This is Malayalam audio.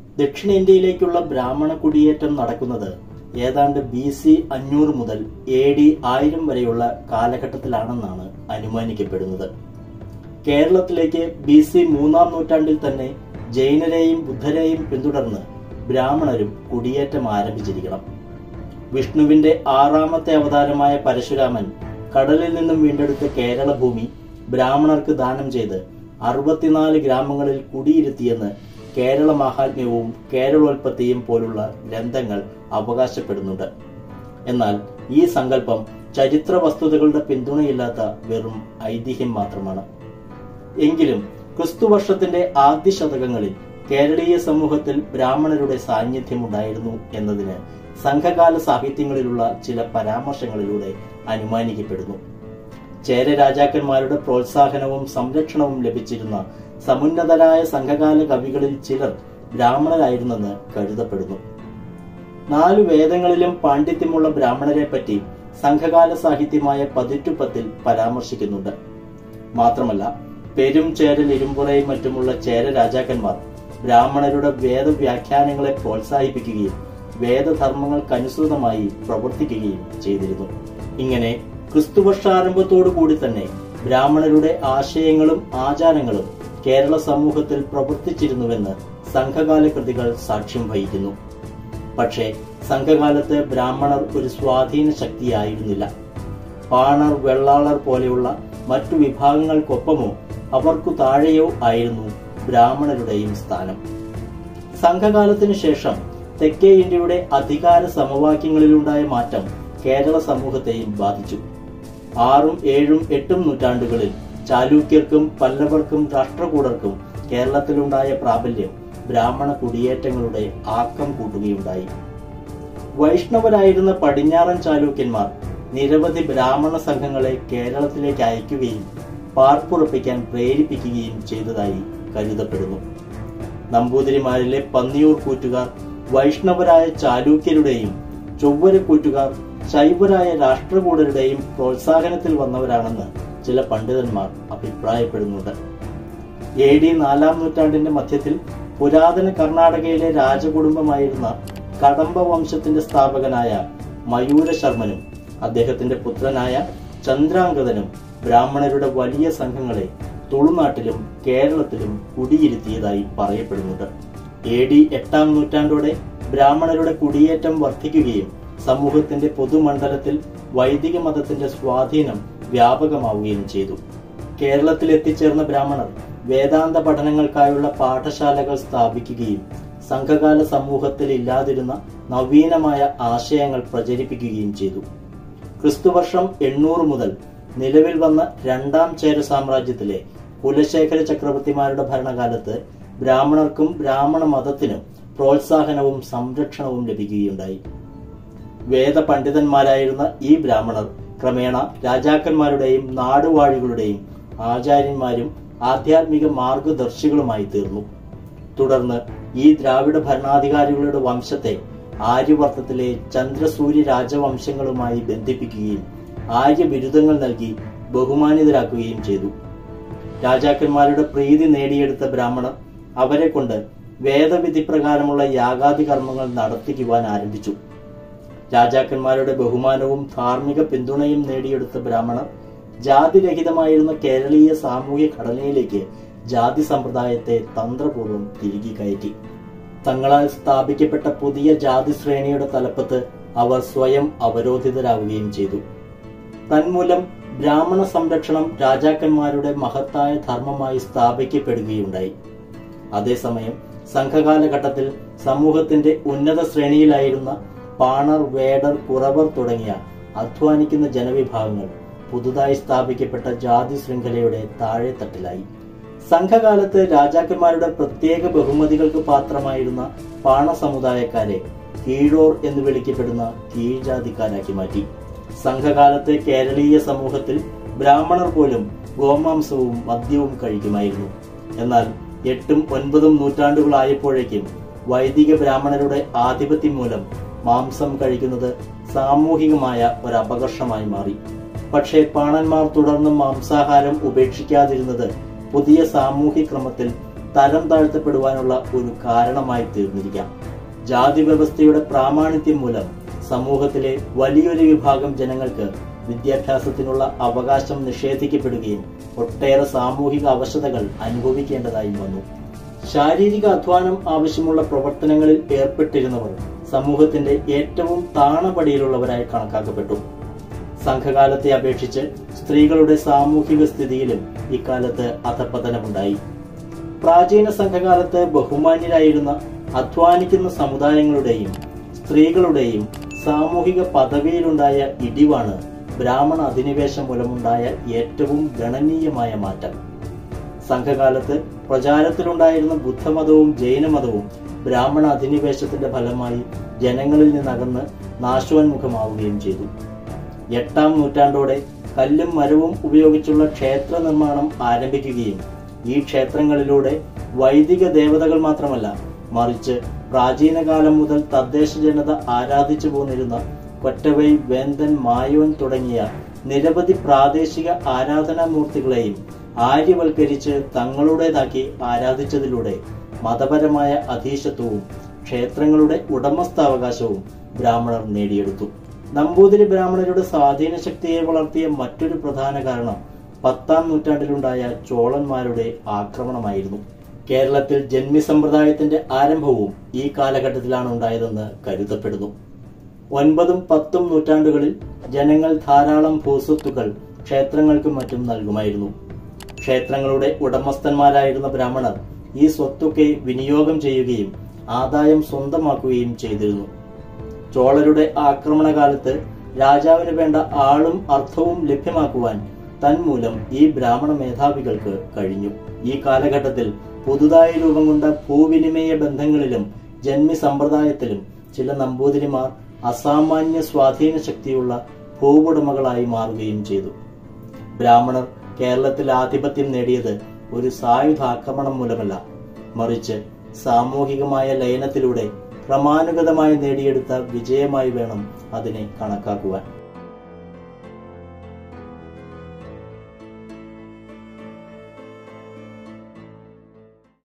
ദക്ഷിണേന്ത്യയിലേക്കുള്ള ബ്രാഹ്മണ കുടിയേറ്റം നടക്കുന്നത് ഏതാണ്ട് ബി സി അഞ്ഞൂറ് മുതൽ എ ഡി ആയിരം വരെയുള്ള കാലഘട്ടത്തിലാണെന്നാണ് അനുമാനിക്കപ്പെടുന്നത് കേരളത്തിലേക്ക് ബി സി മൂന്നാം നൂറ്റാണ്ടിൽ തന്നെ ജൈനരെയും ബുദ്ധരെയും പിന്തുടർന്ന് ബ്രാഹ്മണരും കുടിയേറ്റം ആരംഭിച്ചിരിക്കണം വിഷ്ണുവിന്റെ ആറാമത്തെ അവതാരമായ പരശുരാമൻ കടലിൽ നിന്നും വീണ്ടെടുത്ത കേരള ഭൂമി ബ്രാഹ്മണർക്ക് ദാനം ചെയ്ത് അറുപത്തിനാല് ഗ്രാമങ്ങളിൽ കുടിയിരുത്തിയെന്ന് കേരള മാഹാത്മ്യവും കേരളോൽപ്പത്തിയും പോലുള്ള ഗ്രന്ഥങ്ങൾ അവകാശപ്പെടുന്നുണ്ട് എന്നാൽ ഈ സങ്കല്പം ചരിത്ര വസ്തുതകളുടെ പിന്തുണയില്ലാത്ത വെറും ഐതിഹ്യം മാത്രമാണ് എങ്കിലും ക്രിസ്തുവർഷത്തിന്റെ ആദ്യ ശതകങ്ങളിൽ കേരളീയ സമൂഹത്തിൽ ബ്രാഹ്മണരുടെ സാന്നിധ്യമുണ്ടായിരുന്നു എന്നതിന് സംഘകാല സാഹിത്യങ്ങളിലുള്ള ചില പരാമർശങ്ങളിലൂടെ അനുമാനിക്കപ്പെടുന്നു ചേര രാജാക്കന്മാരുടെ പ്രോത്സാഹനവും സംരക്ഷണവും ലഭിച്ചിരുന്ന സമുന്നതരായ സംഘകാല കവികളിൽ ചിലർ ബ്രാഹ്മണരായിരുന്നെന്ന് കരുതപ്പെടുന്നു നാലു വേദങ്ങളിലും പാണ്ഡിത്യമുള്ള ബ്രാഹ്മണരെ പറ്റി സംഘകാല സാഹിത്യമായ പതിറ്റുപ്പത്തിൽ പരാമർശിക്കുന്നുണ്ട് മാത്രമല്ല പെരും ചേരൽ ഇരുമ്പുറയും മറ്റുമുള്ള ചേര രാജാക്കന്മാർ ബ്രാഹ്മണരുടെ വേദവ്യാഖ്യാനങ്ങളെ പ്രോത്സാഹിപ്പിക്കുകയും വേദധർമ്മങ്ങൾക്കനുസൃതമായി പ്രവർത്തിക്കുകയും ചെയ്തിരുന്നു ഇങ്ങനെ ക്രിസ്തുവർഷാരംഭത്തോടു കൂടി തന്നെ ബ്രാഹ്മണരുടെ ആശയങ്ങളും ആചാരങ്ങളും കേരള സമൂഹത്തിൽ പ്രവർത്തിച്ചിരുന്നുവെന്ന് സംഘകാല കൃതികൾ സാക്ഷ്യം വഹിക്കുന്നു പക്ഷേ സംഘകാലത്ത് ബ്രാഹ്മണർ ഒരു സ്വാധീന ശക്തിയായിരുന്നില്ല പാണർ വെള്ളാളർ പോലെയുള്ള മറ്റു വിഭാഗങ്ങൾക്കൊപ്പമോ അവർക്കു താഴെയോ ആയിരുന്നു ബ്രാഹ്മണരുടെയും സ്ഥാനം സംഘകാലത്തിനു ശേഷം തെക്കേ ഇന്ത്യയുടെ അധികാര സമവാക്യങ്ങളിലുണ്ടായ മാറ്റം കേരള സമൂഹത്തെയും ബാധിച്ചു ആറും ഏഴും എട്ടും നൂറ്റാണ്ടുകളിൽ ചാലൂക്യർക്കും പല്ലവർക്കും രാഷ്ട്രകൂടർക്കും കേരളത്തിലുണ്ടായ പ്രാബല്യം ബ്രാഹ്മണ കുടിയേറ്റങ്ങളുടെ ആക്കം കൂട്ടുകയുണ്ടായി വൈഷ്ണവരായിരുന്ന പടിഞ്ഞാറൻ ചാലൂക്യന്മാർ നിരവധി ബ്രാഹ്മണ സംഘങ്ങളെ കേരളത്തിലേക്ക് അയക്കുകയും പാർപ്പുറപ്പിക്കാൻ പ്രേരിപ്പിക്കുകയും ചെയ്തതായി കരുതപ്പെടുന്നു നമ്പൂതിരിമാരിലെ പന്നിയൂർ കൂറ്റുകാർ വൈഷ്ണവരായ ചാലൂക്യരുടെയും ചൊവ്വര കൂറ്റുകാർ ശൈവരായ രാഷ്ട്രകൂടരുടെയും പ്രോത്സാഹനത്തിൽ വന്നവരാണെന്ന് ചില പണ്ഡിതന്മാർ അഭിപ്രായപ്പെടുന്നുണ്ട് എ ഡി നാലാം നൂറ്റാണ്ടിന്റെ മധ്യത്തിൽ പുരാതന കർണാടകയിലെ രാജകുടുംബമായിരുന്ന കടമ്പ വംശത്തിന്റെ സ്ഥാപകനായ മയൂര ശർമ്മനും അദ്ദേഹത്തിന്റെ പുത്രനായ ചന്ദ്രാംഗതനും ബ്രാഹ്മണരുടെ വലിയ സംഘങ്ങളെ തുളുനാട്ടിലും കേരളത്തിലും കുടിയിരുത്തിയതായി പറയപ്പെടുന്നുണ്ട് എ ഡി എട്ടാം നൂറ്റാണ്ടോടെ ബ്രാഹ്മണരുടെ കുടിയേറ്റം വർദ്ധിക്കുകയും സമൂഹത്തിന്റെ പൊതുമണ്ഡലത്തിൽ വൈദിക മതത്തിന്റെ സ്വാധീനം വ്യാപകമാവുകയും ചെയ്തു കേരളത്തിൽ എത്തിച്ചേർന്ന ബ്രാഹ്മണർ വേദാന്ത പഠനങ്ങൾക്കായുള്ള പാഠശാലകൾ സ്ഥാപിക്കുകയും സംഘകാല സമൂഹത്തിൽ ഇല്ലാതിരുന്ന നവീനമായ ആശയങ്ങൾ പ്രചരിപ്പിക്കുകയും ചെയ്തു ക്രിസ്തുവർഷം എണ്ണൂറ് മുതൽ നിലവിൽ വന്ന രണ്ടാം ചേര സാമ്രാജ്യത്തിലെ കുലശേഖര ചക്രവർത്തിമാരുടെ ഭരണകാലത്ത് ബ്രാഹ്മണർക്കും ബ്രാഹ്മണ മതത്തിനും പ്രോത്സാഹനവും സംരക്ഷണവും ലഭിക്കുകയുണ്ടായി വേദ പണ്ഡിതന്മാരായിരുന്ന ഈ ബ്രാഹ്മണർ ക്രമേണ രാജാക്കന്മാരുടെയും നാടുവാഴികളുടെയും ആചാര്യന്മാരും ആധ്യാത്മിക മാർഗദർശികളുമായി തീർന്നു തുടർന്ന് ഈ ദ്രാവിഡ ഭരണാധികാരികളുടെ വംശത്തെ ആര്യവർത്തത്തിലെ ചന്ദ്രസൂര്യ രാജവംശങ്ങളുമായി ബന്ധിപ്പിക്കുകയും ആര്യബിരുദങ്ങൾ നൽകി ബഹുമാനിതരാക്കുകയും ചെയ്തു രാജാക്കന്മാരുടെ പ്രീതി നേടിയെടുത്ത ബ്രാഹ്മണർ അവരെ കൊണ്ട് വേദവിധി പ്രകാരമുള്ള യാഗാദി കർമ്മങ്ങൾ നടത്തിക്കുവാൻ ആരംഭിച്ചു രാജാക്കന്മാരുടെ ബഹുമാനവും ധാർമ്മിക പിന്തുണയും നേടിയെടുത്ത ബ്രാഹ്മണർ ജാതിരഹിതമായിരുന്ന കേരളീയ സാമൂഹ്യ ഘടനയിലേക്ക് ജാതി സമ്പ്രദായത്തെ തന്ത്രപൂർവ്വം തിരികെ കയറ്റി തങ്ങളാൽ സ്ഥാപിക്കപ്പെട്ട പുതിയ ജാതി ശ്രേണിയുടെ തലപ്പത്ത് അവർ സ്വയം അവരോധിതരാവുകയും ചെയ്തു തന്മൂലം ബ്രാഹ്മണ സംരക്ഷണം രാജാക്കന്മാരുടെ മഹത്തായ ധർമ്മമായി സ്ഥാപിക്കപ്പെടുകയുണ്ടായി അതേസമയം സംഘകാലഘട്ടത്തിൽ സമൂഹത്തിന്റെ ഉന്നത ശ്രേണിയിലായിരുന്ന പാണർ വേടർ കുറവർ തുടങ്ങിയ അധ്വാനിക്കുന്ന ജനവിഭാഗങ്ങൾ പുതുതായി സ്ഥാപിക്കപ്പെട്ട ജാതി ശൃംഖലയുടെ താഴെത്തട്ടിലായി സംഘകാലത്ത് രാജാക്കന്മാരുടെ പ്രത്യേക ബഹുമതികൾക്ക് പാത്രമായിരുന്ന പാണ സമുദായക്കാരെ കീഴോർ എന്ന് വിളിക്കപ്പെടുന്ന കീഴ്ജാതിക്കാരാക്കി മാറ്റി സംഘകാലത്തെ കേരളീയ സമൂഹത്തിൽ ബ്രാഹ്മണർ പോലും ഗോമാംസവും മദ്യവും കഴിക്കുമായിരുന്നു എന്നാൽ എട്ടും ഒൻപതും നൂറ്റാണ്ടുകളായപ്പോഴേക്കും വൈദിക ബ്രാഹ്മണരുടെ ആധിപത്യം മൂലം മാംസം കഴിക്കുന്നത് സാമൂഹികമായ ഒരു അപകർഷമായി മാറി പക്ഷേ പാണന്മാർ തുടർന്നും മാംസാഹാരം ഉപേക്ഷിക്കാതിരുന്നത് പുതിയ സാമൂഹ്യ ക്രമത്തിൽ തരം താഴ്ത്തപ്പെടുവാനുള്ള ഒരു കാരണമായി തീർന്നിരിക്കാം ജാതി വ്യവസ്ഥയുടെ പ്രാമാണിത്യം മൂലം സമൂഹത്തിലെ വലിയൊരു വിഭാഗം ജനങ്ങൾക്ക് വിദ്യാഭ്യാസത്തിനുള്ള അവകാശം നിഷേധിക്കപ്പെടുകയും ഒട്ടേറെ സാമൂഹിക അവശതകൾ അനുഭവിക്കേണ്ടതായും വന്നു ശാരീരിക അധ്വാനം ആവശ്യമുള്ള പ്രവർത്തനങ്ങളിൽ ഏർപ്പെട്ടിരുന്നവർ സമൂഹത്തിന്റെ ഏറ്റവും താണപടിയിലുള്ളവരായി കണക്കാക്കപ്പെട്ടു സംഘകാലത്തെ അപേക്ഷിച്ച് സ്ത്രീകളുടെ സാമൂഹിക സ്ഥിതിയിലും ഇക്കാലത്ത് അധപതനമുണ്ടായി പ്രാചീന സംഘകാലത്ത് ബഹുമാന്യരായിരുന്ന അധ്വാനിക്കുന്ന സമുദായങ്ങളുടെയും സ്ത്രീകളുടെയും സാമൂഹിക പദവിയിലുണ്ടായ ഇടിവാണ് ബ്രാഹ്മണ അധിനിവേശം മൂലമുണ്ടായ ഏറ്റവും ഗണനീയമായ മാറ്റം സംഘകാലത്ത് പ്രചാരത്തിലുണ്ടായിരുന്ന ബുദ്ധമതവും ജൈനമതവും ബ്രാഹ്മണ അധിനിവേശത്തിന്റെ ഫലമായി ജനങ്ങളിൽ നിന്നകന്ന് നാശോന്മുഖമാവുകയും ചെയ്തു എട്ടാം നൂറ്റാണ്ടോടെ കല്ലും മരവും ഉപയോഗിച്ചുള്ള ക്ഷേത്ര നിർമ്മാണം ആരംഭിക്കുകയും ഈ ക്ഷേത്രങ്ങളിലൂടെ വൈദിക ദേവതകൾ മാത്രമല്ല മറിച്ച് പ്രാചീന കാലം മുതൽ തദ്ദേശ ജനത ആരാധിച്ചു പോന്നിരുന്ന കൊറ്റവൈ വേന്തൻ മായോൻ തുടങ്ങിയ നിരവധി പ്രാദേശിക ആരാധനാമൂർത്തികളെയും ആര്യവൽക്കരിച്ച് തങ്ങളുടേതാക്കി ആരാധിച്ചതിലൂടെ മതപരമായ അധീശത്വവും ക്ഷേത്രങ്ങളുടെ ഉടമസ്ഥാവകാശവും ബ്രാഹ്മണർ നേടിയെടുത്തു നമ്പൂതിരി ബ്രാഹ്മണരുടെ സ്വാധീന ശക്തിയെ വളർത്തിയ മറ്റൊരു പ്രധാന കാരണം പത്താം നൂറ്റാണ്ടിലുണ്ടായ ചോളന്മാരുടെ ആക്രമണമായിരുന്നു കേരളത്തിൽ ജന്മി സമ്പ്രദായത്തിന്റെ ആരംഭവും ഈ കാലഘട്ടത്തിലാണ് ഉണ്ടായതെന്ന് കരുതപ്പെടുന്നു ഒൻപതും പത്തും നൂറ്റാണ്ടുകളിൽ ജനങ്ങൾ ധാരാളം ഭൂസ്വത്തുക്കൾ ക്ഷേത്രങ്ങൾക്കും മറ്റും നൽകുമായിരുന്നു ക്ഷേത്രങ്ങളുടെ ഉടമസ്ഥന്മാരായിരുന്ന ബ്രാഹ്മണർ ഈ സ്വത്തൊക്കെ വിനിയോഗം ചെയ്യുകയും ആദായം സ്വന്തമാക്കുകയും ചെയ്തിരുന്നു ചോളരുടെ ആക്രമണകാലത്ത് രാജാവിന് വേണ്ട ആളും അർത്ഥവും ലഭ്യമാക്കുവാൻ തന്മൂലം ഈ ബ്രാഹ്മണ മേധാവികൾക്ക് കഴിഞ്ഞു ഈ കാലഘട്ടത്തിൽ പുതുതായി രൂപം കൊണ്ട ഭൂവിനിമയ ബന്ധങ്ങളിലും ജന്മി സമ്പ്രദായത്തിലും ചില നമ്പൂതിരിമാർ അസാമാന്യ സ്വാധീന ശക്തിയുള്ള ഭൂവുടമകളായി മാറുകയും ചെയ്തു ബ്രാഹ്മണർ കേരളത്തിൽ ആധിപത്യം നേടിയത് ഒരു സായുധാക്രമണം മൂലമല്ല മറിച്ച് സാമൂഹികമായ ലയനത്തിലൂടെ ക്രമാനുഗതമായി നേടിയെടുത്ത വിജയമായി വേണം അതിനെ കണക്കാക്കുവാൻ